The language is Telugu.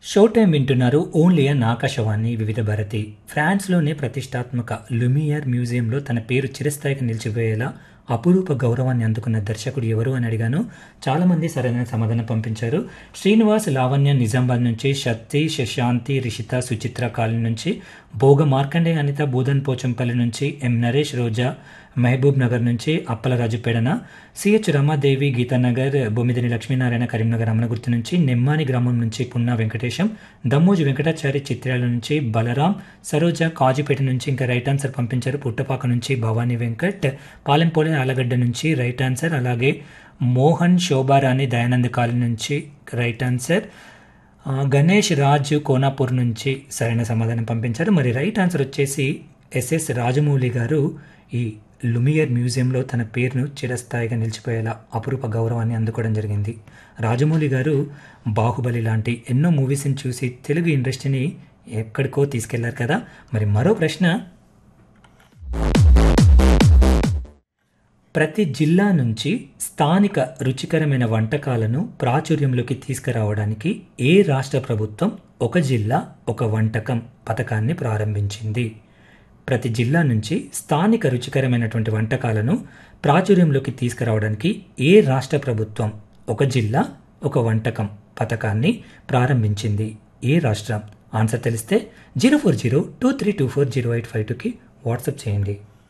షో టైం వింటున్నారు ఓన్లీ అన్ ఆకాశవాణి వివిధ భారతి ఫ్రాన్స్లోని ప్రతిష్టాత్మక లుమియర్ మ్యూజియంలో తన పేరు చిరస్థాయిగా నిలిచిపోయేలా అపురూప గౌరవాన్ని అందుకున్న దర్శకుడు ఎవరు అని అడిగాను చాలామంది సరైన సమాధానం పంపించారు శ్రీనివాస్ లావణ్య నిజామాబాద్ నుంచి శక్తి శశాంతి రిషిత సుచిత్ర కాలనీ నుంచి భోగ మార్కండే అనిత బూదన్ పోచంపల్లి నుంచి ఎం నరేష్ రోజా మహబూబ్ నగర్ నుంచి అప్పలరాజు పెడన సిహెచ్ రమాదేవి గీతానగర్ బొమ్మిదిని లక్ష్మీనారాయణ కరీంనగర్ అమనగుర్తు నుంచి నెమ్మాని గ్రామం నుంచి పున్నా వెంకటేశం దమ్మోజు వెంకటాచారి చిత్రాల నుంచి బలరాం సరోజ కాజీపేట నుంచి ఇంకా రైట్ ఆన్సర్ పంపించారు పుట్టపాక నుంచి భవానీ వెంకట్ పాలెంపోలే ఆలగడ్డ నుంచి రైట్ ఆన్సర్ అలాగే మోహన్ శోభారాణి దయానంద్ కాలనీ నుంచి రైట్ ఆన్సర్ ఆ, గణేష్ రాజు కోనాపూర్ నుంచి సరైన సమాధానం పంపించారు మరి రైట్ ఆన్సర్ వచ్చేసి ఎస్ఎస్ రాజమౌళి గారు ఈ లుమియర్ మ్యూజియంలో తన పేరును చిరస్థాయిగా నిలిచిపోయేలా అపురూప గౌరవాన్ని అందుకోవడం జరిగింది రాజమౌళి గారు బాహుబలి లాంటి ఎన్నో మూవీస్ని చూసి తెలుగు ఇండస్ట్రీని ఎక్కడికో తీసుకెళ్లారు కదా మరి మరో ప్రశ్న ప్రతి జిల్లా నుంచి స్థానిక రుచికరమైన వంటకాలను ప్రాచుర్యంలోకి తీసుకురావడానికి ఏ రాష్ట్ర ప్రభుత్వం ఒక జిల్లా ఒక వంటకం పథకాన్ని ప్రారంభించింది ప్రతి జిల్లా నుంచి స్థానిక రుచికరమైనటువంటి వంటకాలను ప్రాచుర్యంలోకి తీసుకురావడానికి ఏ రాష్ట్ర ప్రభుత్వం ఒక జిల్లా ఒక వంటకం పథకాన్ని ప్రారంభించింది ఏ రాష్ట్రం ఆన్సర్ తెలిస్తే zero four zero two three two four zero eight five టూకి వాట్సాప్ చేయండి